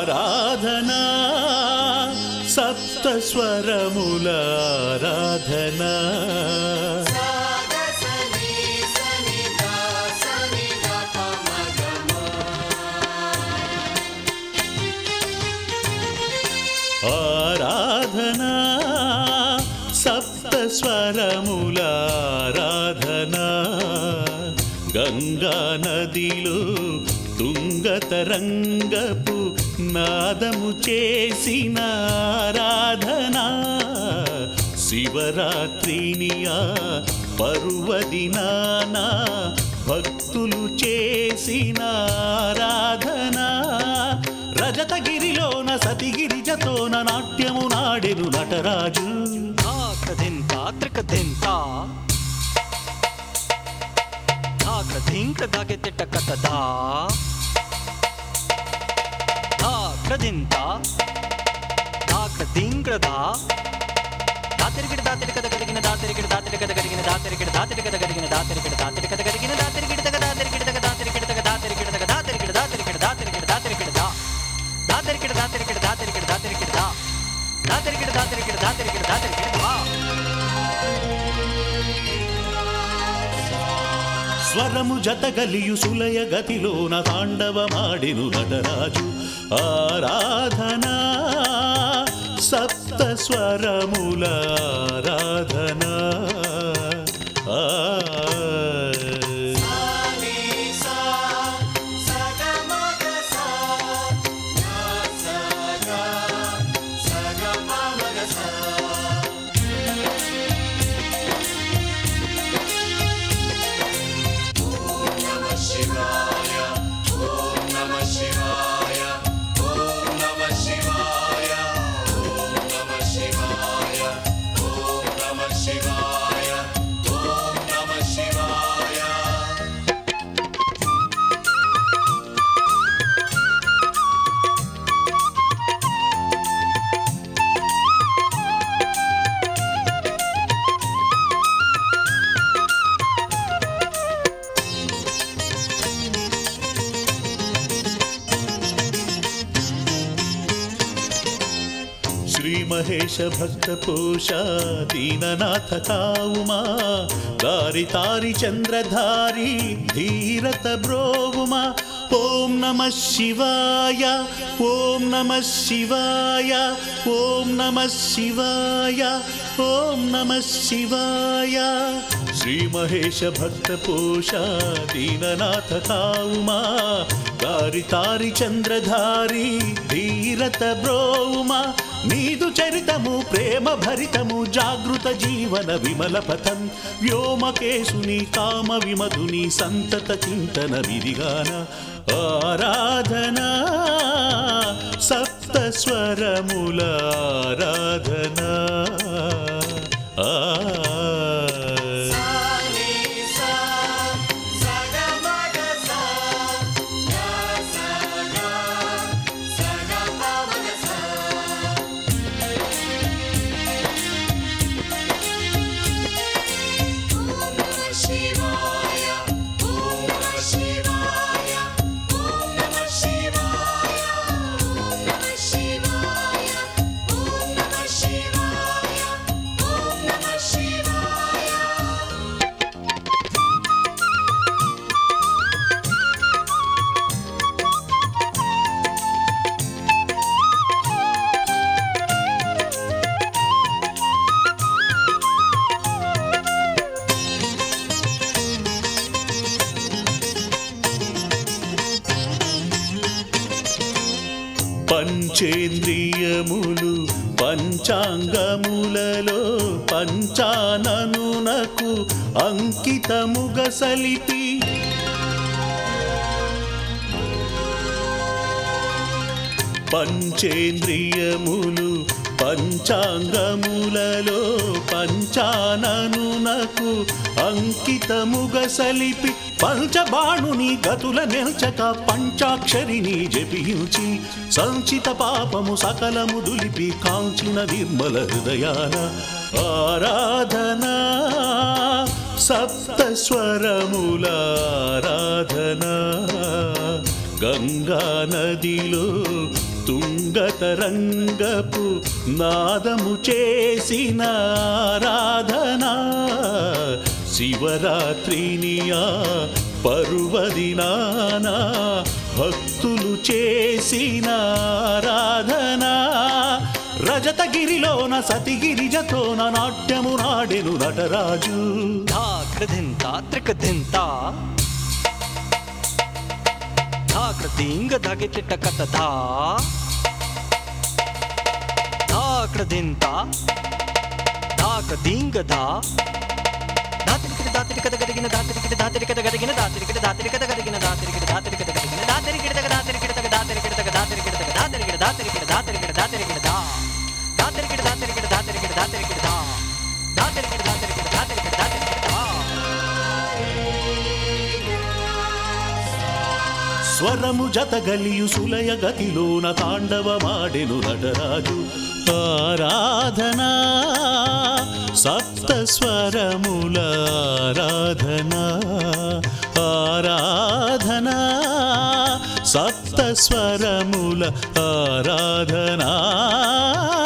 ఆరాధనా సప్త స్వరముల ఆరాధనా ఆరాధనా సప్త స్వరముల ఆరాధనా గంగా నదిలో తుంగతరంగపు నాదము చేసిన ఆరాధనా శివరాత్రినియా పర్వదినాన భక్తులు చేసిన ఆరాధనా రజతగిరిలోన సతిగిరిజతోన నాట్యము నాడెను నటరాజు తాకదింత త్రికదింత తాకదింక దాగెత్తెట్ట కథదా తాకదింత తాకదింకదా దాతరికిడ దాతరి కథ కలిగిన దాతరికిడ దాతరి కథ కలిగిన దాతరికిడ దాతరి కథ కలిగిన దాతరికిడ దాతరి కథ కలిగిన దాతరికిడ తగ దాతరికిడ తగ దాతరికిడ తగ దాతరికిడ తగ దాతరికిడ దాతరికిడ దాతరికిడ దాతరికిడ దా దాతరికిడ దాతరికిడ దాతరికిడ దాతరికిడ దా దాతరికిడ దాతరికిడ దాతరికిడ దాతరికిడ దా స్వరము జతగలియు సులయ గతిలోన తాండవమాడిను నటరాజు ఆరాధనా సప్త స్వరముల ఆరాధనా ఆ శ్రీ మహేశ భక్త పోష దీననాథ కావుమా దారి తారి చంద్రధారి ధీరత బ్రోవుమా ఓం నమ శివాయ ఓం నమ శివాయ ఓం నమ శివాయ ఓం నమ శివాయ శ్రీ మహేశ భక్త పోష దీననాథ కావుమా దారి తారి చంద్రధారి ధీరత బ్రోవుమా నీదు చరితము ప్రేమ భరితము జాగృత జీవన విమల పథం వ్యోమకేశుని కామ విమధుని సంతత చింతన విధిగాన ఆరాధనా సప్త స్వరముల ఆరాధనా ఆ పంచేంద్రియములు పంచాంగములలో పంచాననునకు అంకితముగ సలిపి పంచేంద్రియములు పంచాంగములలో పంచాననునకు అంకితముగ సలిపి పంచబాణుని గతుల నిల్చక పంచాక్షరిని జపించి సంచిత పాపము సకలము దులిపి కాంచిన నిర్మల హృదయాన ఆరాధనా సప్త స్వరముల ఆరాధనా గంగా నదిలో తుంగతరంగపు నాదము చేసిన ఆరాధన శివరాత్రినియా పర్వదినాన భక్తులు చేసిన ఆరాధన రజతగిరిలోన సతిగిరిజతోన నాట్యము నాడెను నటరాజు ధా కృధింత త్రికధింత ధా కృతింగ ధగి తిట్ట కథ ధా ధా కృధింత ధా కృతింగ ధా దాతిరికిట దాతిరికత గదిగిన దాతిరికిట దాతిరికత గదిగిన దాతిరికిట దాతిరికత గదిగిన దాతిరికిట దాతిరికత గదిగిన దాతిరికిట తగ దాతిరికిట తగ దాతిరికిట తగ దాతిరికిట తగ దాతిరికిట దాతిరికిట దాతిరికిట దాతిరికిట దా దాతిరికిట దాతిరికిట దాతిరికిట దాతిరికిట దా దాతిరికిట దాతిరికిట దాతిరికిట దాతిరికిట దా స్వరము జతగలియు సులయ గతిలోన తాండవమాడెను నటరాజు ఆరాధనా సప్త స్వరముల ఆరాధనా ఆరాధనా సప్త స్వరముల ఆరాధనా